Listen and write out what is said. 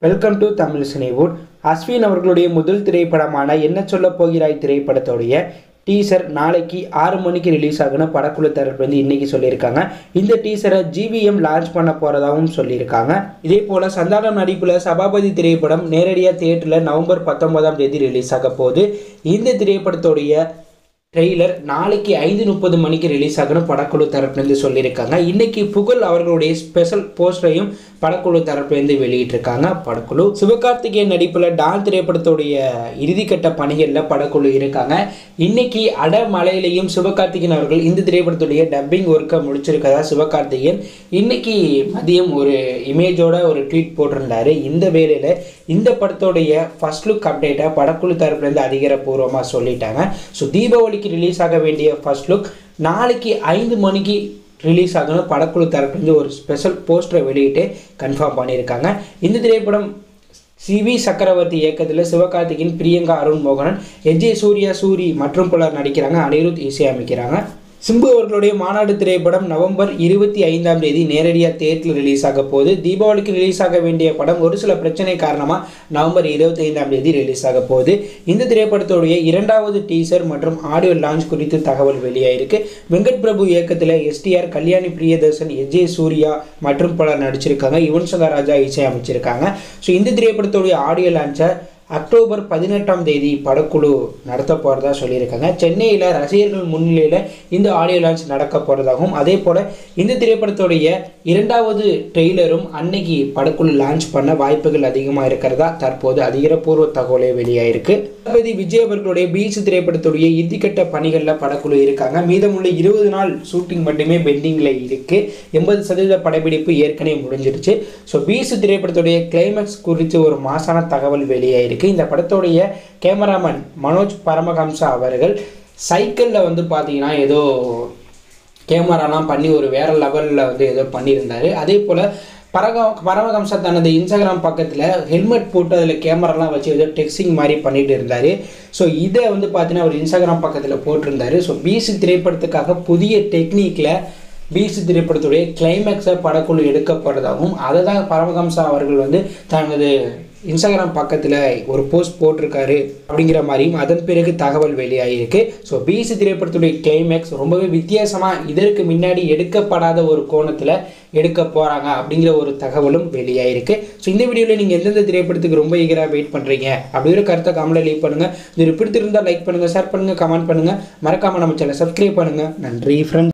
welcome to Tamil Cinewood Ashwin அவர்களுடைய முதல் திரைப்படமான என்ன சொல்ல போகிறாய் திரைப்படத்துடைய டீசர் நாளைக்கு ஆறு மணிக்கு ரிலீஸ் ஆகுன்னு படக்குழு தரப்பு வந்து இன்னைக்கு சொல்லியிருக்காங்க இந்த டீசரை ஜிவிஎம் லான்ச் பண்ண போகிறதாகவும் சொல்லியிருக்காங்க இதே போல் சந்தானம் நடிப்பில் சபாபதி திரைப்படம் நேரடியாக தியேட்டரில் நவம்பர் பத்தொன்பதாம் தேதி ரிலீஸ் ஆக போகுது இந்த திரைப்படத்துடைய ட்ரெய்லர் நாளைக்கு ஐந்து முப்பது மணிக்கு ரிலீஸ் ஆகணும் படக்குழு தரப்புலேருந்து சொல்லியிருக்காங்க இன்னைக்கு புகழ் அவர்களுடைய ஸ்பெஷல் போஸ்டரையும் படக்குழு தரப்புலேருந்து வெளியிட்டிருக்காங்க படக்குழு சிவகார்த்திகேயன் நடிப்பில் டான் திரைப்படத்துடைய இறுதிக்கட்ட பணிகளில் படக்குழு இருக்காங்க இன்னைக்கு அடமலையிலையும் சிவகார்த்திகேயன் அவர்கள் இந்த திரைப்படத்துடைய டப்பிங் ஒர்க்கை முடிச்சிருக்கதா சிவகார்த்திகேயன் இன்னைக்கு மதியம் ஒரு இமேஜோட ஒரு ட்வீட் போட்டிருந்தாரு இந்த வேலையில் இந்த படத்தோடைய ஃபர்ஸ்ட் லுக் அப்டேட்டை படக்குழு தரப்புலேருந்து அதிகாரப்பூர்வமாக சொல்லிட்டாங்க ஸோ தீபாவளிக்கு ரிலீஸ் ஆக வேண்டிய ஃபர்ஸ்ட் லுக் நாளைக்கு ஐந்து மணிக்கு ரிலீஸ் ஆகணும் படக்குழு தரப்புலேருந்து ஒரு ஸ்பெஷல் போஸ்டரை வெளியிட்டு கன்ஃபார்ம் பண்ணியிருக்காங்க இந்த திரைப்படம் சிவி சக்கரவர்த்தி இயக்கத்தில் சிவகார்த்திகேயன் பிரியங்கா அருண் மோகனன் எஜே சூர்யா சூரி மற்றும் பலர் நடிக்கிறாங்க அனிருத் இசையமைக்கிறாங்க சிம்பு அவர்களுடைய மாநாடு திரைப்படம் நவம்பர் இருபத்தி ஐந்தாம் தேதி நேரடியாக தேட்டரில் ரிலீஸ் ஆக போகுது தீபாவளிக்கு ரிலீஸ் ஆக வேண்டிய படம் ஒரு சில பிரச்சனை காரணமாக நவம்பர் இருபத்தி ஐந்தாம் தேதி ரிலீஸ் ஆக போகுது இந்த திரைப்படத்துடைய இரண்டாவது டீசர் மற்றும் ஆடியோ லான்ச் குறித்து தகவல் வெளியாயிருக்கு வெங்கட் பிரபு இயக்கத்தில் எஸ்டிஆர் கல்யாணி பிரியதர்சன் எஜே சூர்யா மற்றும் பலர் நடிச்சிருக்காங்க யுவன் சங்கர் ராஜா இசையமைச்சிருக்காங்க ஸோ இந்த திரைப்படத்துடைய ஆடியோ லான்ச்சை அக்டோபர் பதினெட்டாம் தேதி படக்குழு நடத்த போகிறதா சொல்லியிருக்காங்க சென்னையில் ரசிகர்கள் முன்னிலையில் இந்த ஆடியோ லான்ச் நடக்க போகிறதாகவும் அதே போல் இந்த திரைப்படத்துடைய இரண்டாவது ட்ரெய்லரும் அன்னைக்கு படக்குழு லான்ச் பண்ண வாய்ப்புகள் அதிகமாக இருக்கிறதா தற்போது அதிகாரப்பூர்வ தகவலே வெளியாயிருக்கு தளபதி விஜய் அவர்களுடைய பீச் திரைப்படத்துடைய இறுதிக்கட்ட பணிகளில் படக்குழு இருக்காங்க மீதமுள்ள இருபது நாள் ஷூட்டிங் மட்டுமே பெண்டிங்கில் இருக்கு எண்பது சதவீத படப்பிடிப்பு ஏற்கனவே முடிஞ்சிருச்சு ஸோ பீச் திரைப்படத்துடைய கிளைமேக்ஸ் குறித்து ஒரு மாசான தகவல் வெளியாயிருக்கு இந்த படத்துடைய கேமராமேன் மனோஜ் பரமஹம்சா அவர்கள் சைக்கிளில் வந்து பார்த்தீங்கன்னா ஏதோ கேமராலாம் பண்ணி ஒரு வேற லெவலில் வந்து ஏதோ பண்ணியிருந்தாரு அதே போல் பரக பரமஹம்சா தனது இன்ஸ்டாகிராம் பக்கத்தில் ஹெல்மெட் போட்டு அதில் கேமராலாம் வச்சு ஏதோ டெக்ஸ்டிங் மாதிரி பண்ணிட்டு இருந்தார் ஸோ இதை வந்து பார்த்தீங்கன்னா அவர் இன்ஸ்டாகிராம் பக்கத்தில் போட்டிருந்தாரு ஸோ பிசி திரைப்படத்துக்காக புதிய டெக்னிக்கில் பிசி திரைப்படத்துடைய கிளைமேக்ஸை படக்குழு எடுக்கப்படுறதாகவும் அதை தான் பரமஹம்சா அவர்கள் வந்து தனது இன்ஸ்டாகிராம் பக்கத்தில் ஒரு போஸ்ட் போட்டிருக்காரு அப்படிங்கிற மாதிரியும் அதன் பிறகு தகவல் வெளியாகிருக்கு ஸோ பிசி திரைப்படத்துடைய கிளைமேக்ஸ் ரொம்பவே வித்தியாசமாக இதற்கு முன்னாடி எடுக்கப்படாத ஒரு கோணத்தில் எடுக்க போகிறாங்க அப்படிங்கிற ஒரு தகவலும் வெளியாயிருக்கு ஸோ இந்த வீடியோவில் நீங்கள் எந்தெந்த திரைப்படத்துக்கு ரொம்ப ஈகராக வெயிட் பண்ணுறீங்க அப்படிங்கிற கருத்தை கமெண்ட்டில் லீவ் பண்ணுங்கள் இது பிடித்திருந்தால் லைக் பண்ணுங்கள் ஷேர் பண்ணுங்கள் கமெண்ட் பண்ணுங்கள் மறக்காமல் நம்ம சேனல் சப்ஸ்கிரைப் பண்ணுங்கள் நன்றி ஃப்ரெண்ட்ஸ்